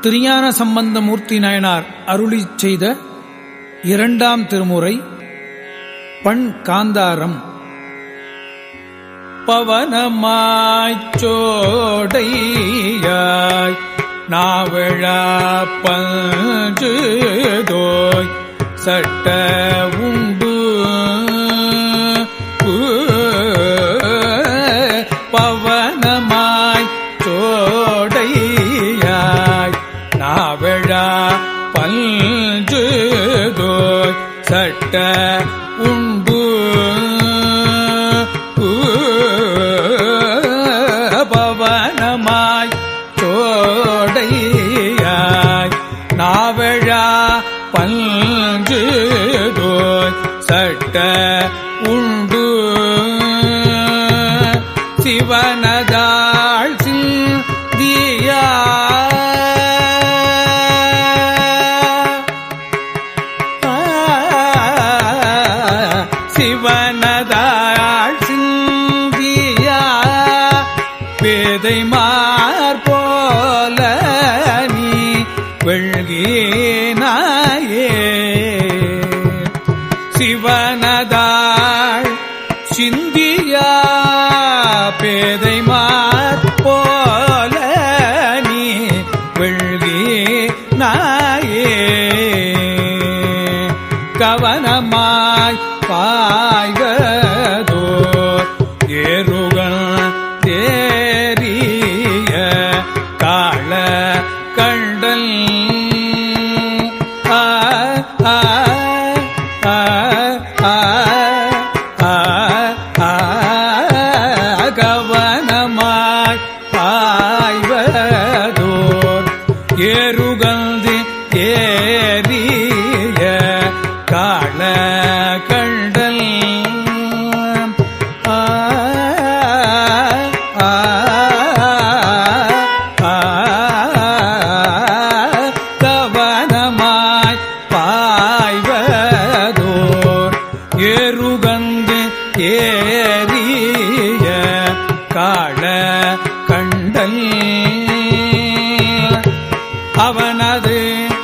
திருஞான சம்பந்தமூர்த்தி நாயனார் அருளிச் செய்த இரண்டாம் திருமுறை பண் காந்தாரம் பவனமாய்ச்சோடையாய் நாவழா பஞ்சுதோய் சட்ட உண்டு பவனமாய் சோடையாய் நாவழா பல்ஜுதோய் சட்ட உண்டு பவனமாய் சோடையாய் நாவழா பல்ஜுதோய் சட்ட உண்டு சிவனதாள் சிந்தியா சிவனதாள் சிந்தியா பேதை மார்போல நீ வெள்கினாயே சிவனதாள் சிந்தியா பேதை மாற்போல நீ வெள்கி நாயே கவனமாய் பாய்வதோ ஏறுகள் தேரிய காள கண்டல் ஆ ஆ ஆ ஆ ஆ ஆ கவனமாய் பாய்வதோர் ஏறுகந்து ஏறிய காள கண்டல் ஆ ஆ ஆ கவனமாய் பாய்வதோர் ஏறுகந்து ஏறிய காள கண்டல் அவனது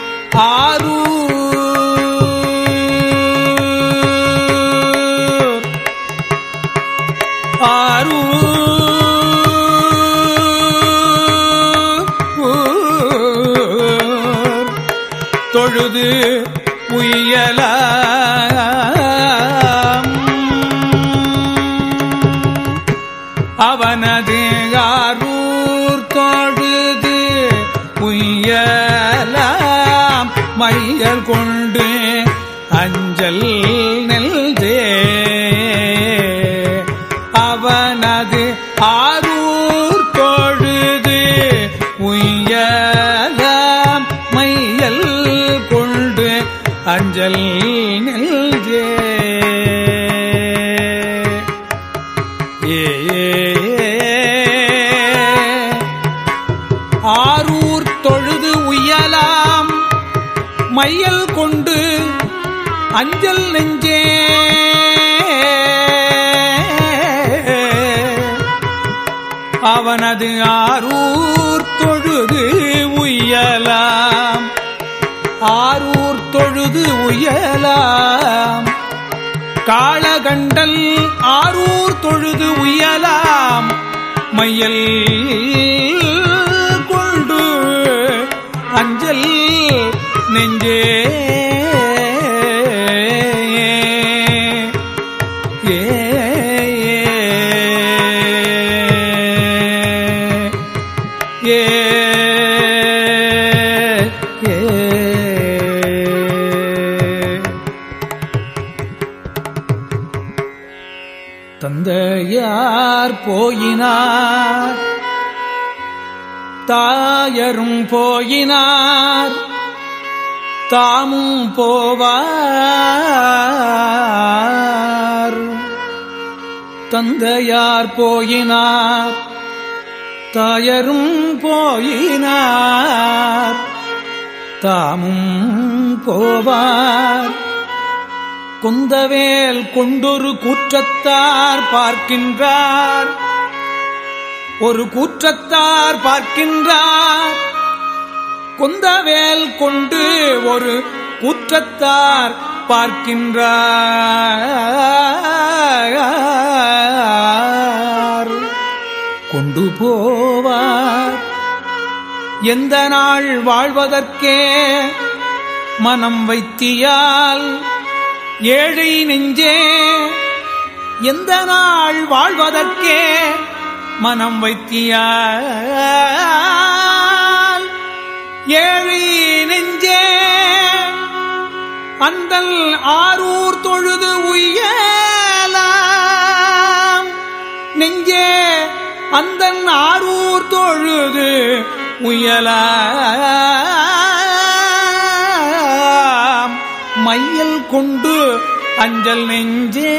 ஆரூர் ஆரூர் தொழுது உயலாம் அவனது ஆரூர் தொழுது உயலாம் மையல் கொண்டு அஞ்சல் நெல்தே அவனது ஆரூர் தொழுது உயலாம் மையல் கொண்டு அஞ்சல் நெல்தே ஏ ஆரூர் தொழுது உயலாம் மையல் கொண்டு அஞ்சல் நெஞ்சே அவனது ஆரூர் தொழுது உயலாம் ஆரூர் தொழுது உயலாம் காளகண்டல் ஆரூர் தொழுது உயலாம் மையல் கொண்டு அஞ்சல் நெஞ்சே ஏ ஏ ஏ தந்தையார் போயினார் தாயரும் போயினார் தாமும் போவார் தந்தையார் போயினார் தாயரும் போயினார் தாமும் போவார் குந்தவேல் கொண்டொரு கூற்றத்தார் பார்க்கின்றார் ஒரு கூற்றத்தார் பார்க்கின்றார் கொந்தவேல் கொண்டு ஒரு குற்றத்தார் பார்க்கின்றார் கொண்டு போவார் எந்த நாள் வாழ்வதற்கே மனம் வைத்தியால் ஏழை நெஞ்சே எந்த நாள் வாழ்வதற்கே மனம் வைத்தியால் ஏழை நெஞ்சே அந்தல் ஆரூர் தொழுது உய்யலாம் நெஞ்சே அந்தன் ஆரூர் தொழுது உயலாம் மையல் கொண்டு அஞ்சல் நெஞ்சே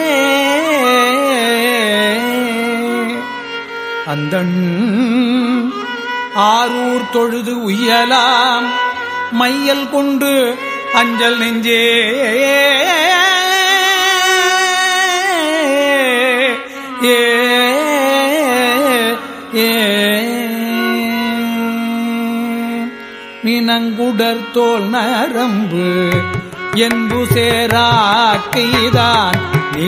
அந்தன் ஆரூர் தொழுது உய்யலாம் மையல் கொண்டு அஞ்சல் நெஞ்சே ஏ ஏ மினங்குடர் தோல் நரம்பு என்பு சேராக்கைதான்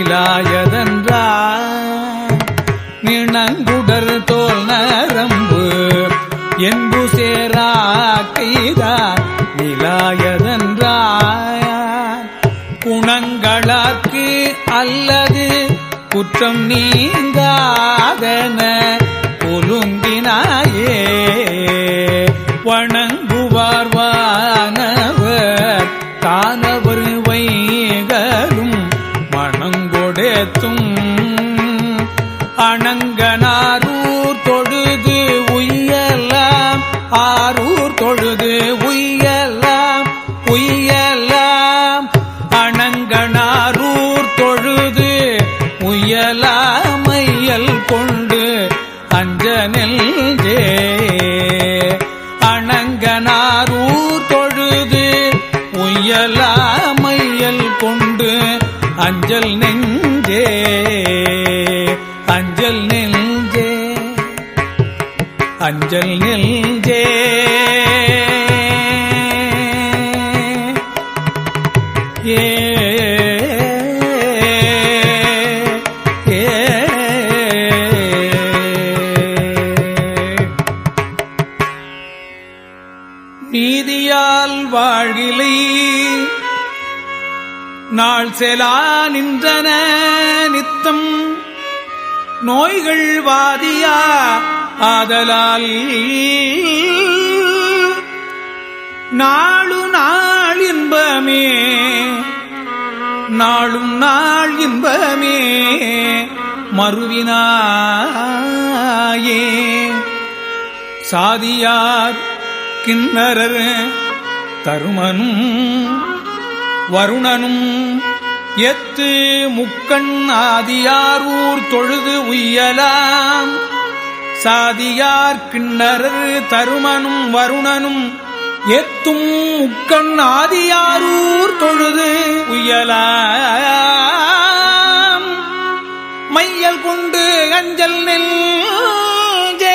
நிலாயதன்றார் மினங்குடர் தோல் நரம்பு என்பு சேராக்கைதான் நிலாயதன்றார் குணங்களாக்கு அல்லது குற்றம் நீங்காதன ஒலுங்கினாயே வணங்குவார் வானவர் தானவர் வைகளும் மணங்கொடேத்தும் அணங்கனாரூர் தொழுது உய்யலாம் ஆரூர் தொழுது உய்யலாம் உய்யலாம் அணங்கனாரூர் தொழுது உயலாமையல் கொண்டு அஞ்சனில் ஜே அணங்கனாரூர் தொழுது உயலாமையல் கொண்டு அஞ்சல் நெஞ்சே அஞ்சல் நெஞ்சே அஞ்சல் நெஞ்சே ஏ ஏ நீதியால் வாழ்கிலை நாள் செலா நின்றன நித்தம் நோய்கள் வாதியா ஆதலால் நாளு நாள் இன்பமே நாளும் நாள் இன்பமே மறுவினாயே சாதியார் கிண்ணரர் தருமனும் வருணனும் எத்து முக்கண் ஆதியாரூர் தொழுது உய்யலாம் சாதியார் கிண்ணரர் தருமனும் வருணனும் எத்தும் முக்கண் ஆதியாரூர் தொழுது உய்யலாம் மையல் கொண்டு அஞ்சல் நெஞ்சே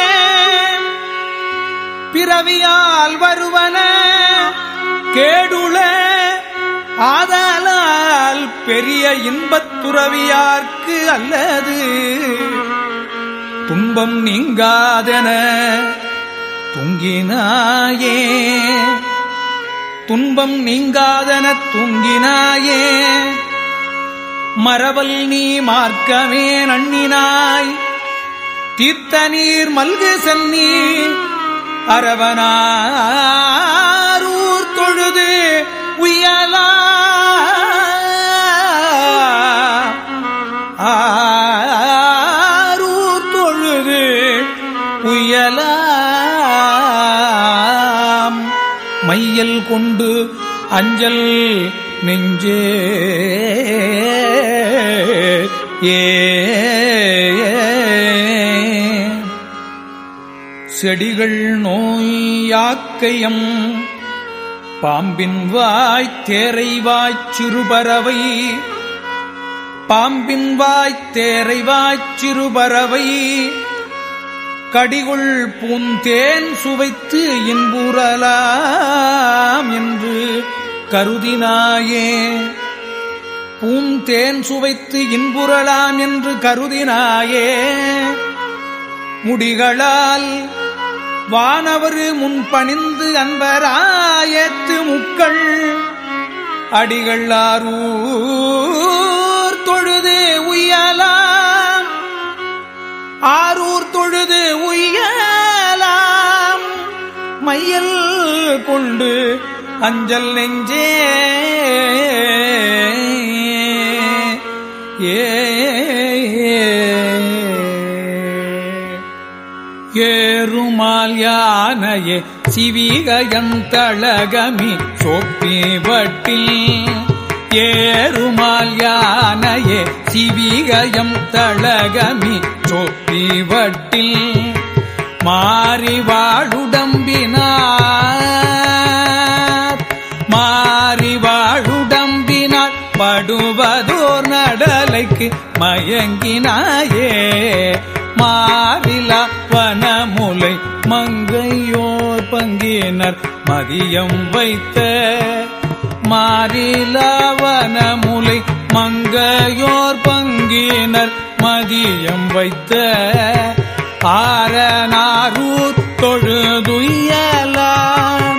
பிறவியால் வருவன கேடுள ஆதலால் பெரிய இன்பத் துறவியார்க்கு அல்லது துன்பம் நீங்காதென துங்கினாயே துன்பம் நீங்காதன துங்கினாயே மரவல் நீ மார்க்கமே நண்ணினாய் தீர்த்த நீர் மல்கு சென்னி அரவனாரூர் தொழுது உயலா ஆரூர் தொழுது உயலாம் மையல் கொண்டு அஞ்சல் நெஞ்சே ஏ செடிகள் நோயாக்கையம் பாம்பின் வாய் தேரை வாய்ச் சிறுபறவை பாம்பின் வாய் தேரை வாய்ச் சிறுபறவை கடிகுள் பூந்தேன் சுவைத்து இன்புறலாம் என்று கருதினாயே பூந்தேன் சுவைத்து இன்புறலாம் என்று கருதினாயே முடிகளால் வானவர் முன்பணிந்து அன்பராயத்து முக்கள் அடிகள் ஆரூர் தொழுது உய்யலாம் ஆரூர் தொழுது உய்யலாம் மையல் கொண்டு அஞ்சல் நெஞ்சே ஏ ஏறுமால் யானையே சிவிகயந்தழகமி சோப்பி வட்டில் ஏறுமால் யானையே சிவிகயம் தழகமி சோப்பி வட்டில் மாறி வாழுடம்பினார் மாறி வாழுடம்பினார் படுவதோர் நடலைக்கு மயங்கினாயே மாறிலா வனமுலை மங்கையோர் பங்கினர் மதியம் வைத்த மாறிலா வனமுலை மங்கையோர் பங்கினர் மதியம் வைத்த ஆரனாரூர் தொழுதுயலாம்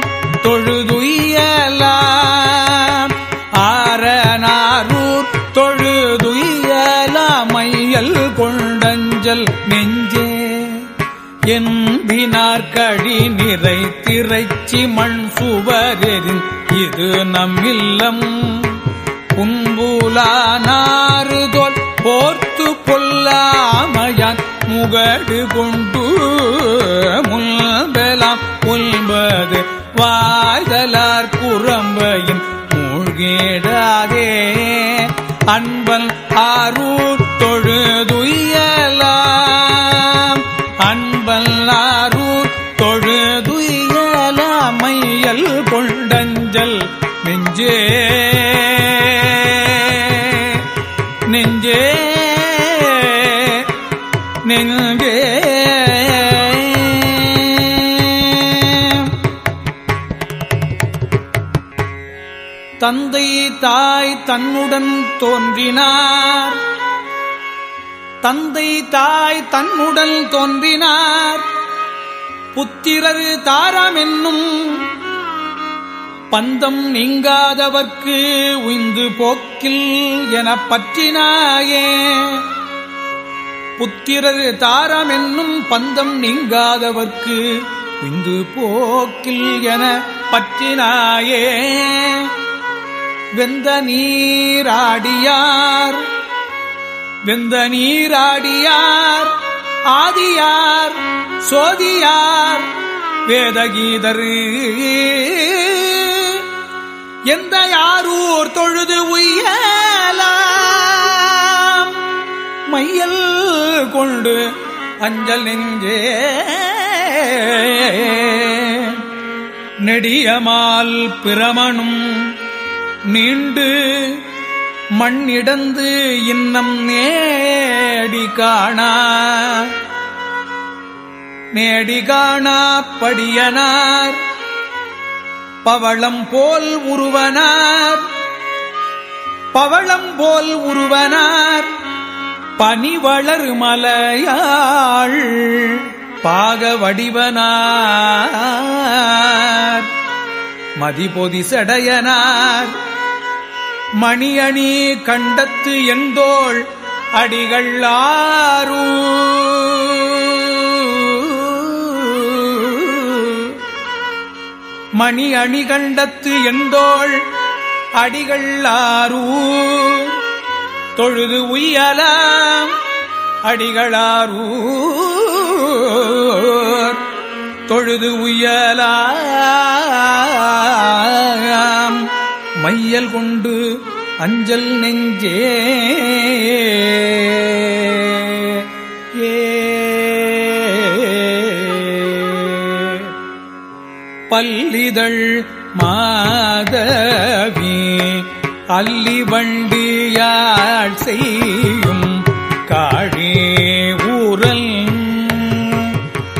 தொழுதுயலாம் ஆரனாரூர் தொழுதுயலாமையல் கொண்டஞ்சல் நெஞ்சே என்பினார் கழி நிறை திரைச்சி மண் சுவரெறின் இது நம்மில்லம் புன்புலானாறுதோல் போர்த்து கொல்லாமையான் முகடு கொண்டு முன்பெலாம் உல்பது வாய்தலார் குரம்பையின் மூழ்கிடாதே அன்பல் ஆரூர் தொழுதுயலாம் அன்பல் ஆரூர் தொழுதுயலாமையல் கொண்டஞ்சல் நெஞ்சே நெஞ்சே நெஞ்சே தந்தை தாய் தன்னுடன் தோன்றினார் தந்தை தாய் தன்னுடன் தோன்றினார் புத்திரரு தாரம் என்னும் பந்தம் நீங்காதவர்க்கு உய்ந்து போக்கில் எனப் பற்றினாயே புத்திரரு தாரம் என்னும் பந்தம் நீங்காதவர்க்கு உய்ந்து போக்கில் என பற்றினாயே வெந்த நீராடியார் வெந்த நீராடியார் ஆதியார் சோதியார் வேதகீதரு எந்த யாரூர் தொழுது உய்யலாம் மையல் கொண்டு அஞ்சல் நெஞ்சே நெடியமால் பிரமணும் நீண்டு மண்ணிடந்து இன்னம் நேடி காணா நேடி காணா படியனார் பவளம் போல் உருவனார் பவளம் போல் உருவனார் பனிவளர் மலையாள் பாக வடிவனார் மதிபொதி சடையனார் மணியணி கண்டத்து எந்தோள் அடிகள் ஆரூ மணி அணி கண்டத்து எந்தோள் அடிகள் ஆரூ தொழுது உய்யலாம் அடிகளாரூர் தொழுது உய்யலாம் மையல் கொண்டு அஞ்சல் நெஞ்சே ஏ பல்லிதழ் மாதவி அல்லி வண்டியாள் செய்யும் காழே ஊரல்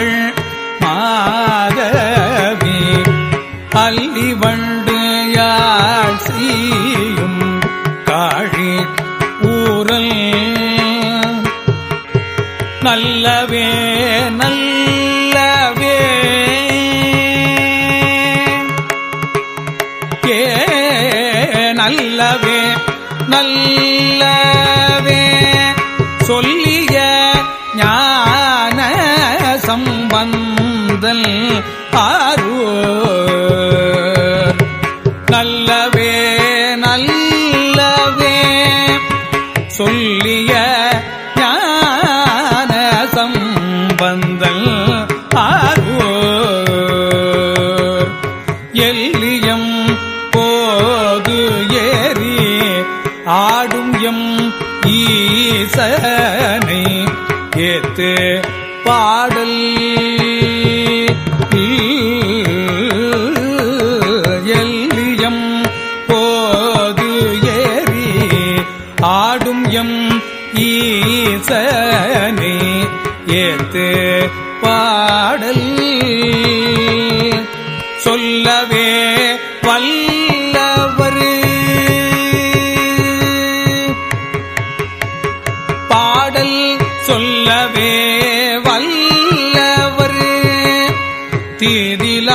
திங்கள் மாதவி அல்லி வண்டு யாழ் செய்யும் காழி ஊரல் நல்லவே நல்லவே ஏ நல்லவே நல்லவே சொல்லிய ஞான சம்பந்தல் ஆரூர் நல்லவே நல்லவே சொல்லிய ஞான சம்பந்தல் ஆரூர் எல்லியம் போது ஏறி ஆடும் எம் ஈசனை ஏத்து பாடல் எல்லியம் போது ஏறி ஆடும் எம் ஈசனை ஏத்து பாடல் சொல்லவே வல்லவர் பாடல் சொல்லவே வல்லவர் தீதிலாரோத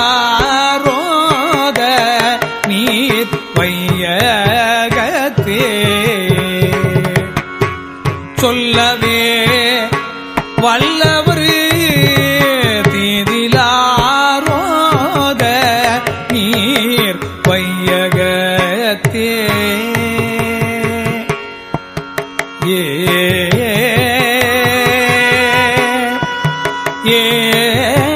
நீர் வையகத்தே சொல்லவே வல்லவர் தீதிலாரோத நீர் வையகத்தே ஏ ஏ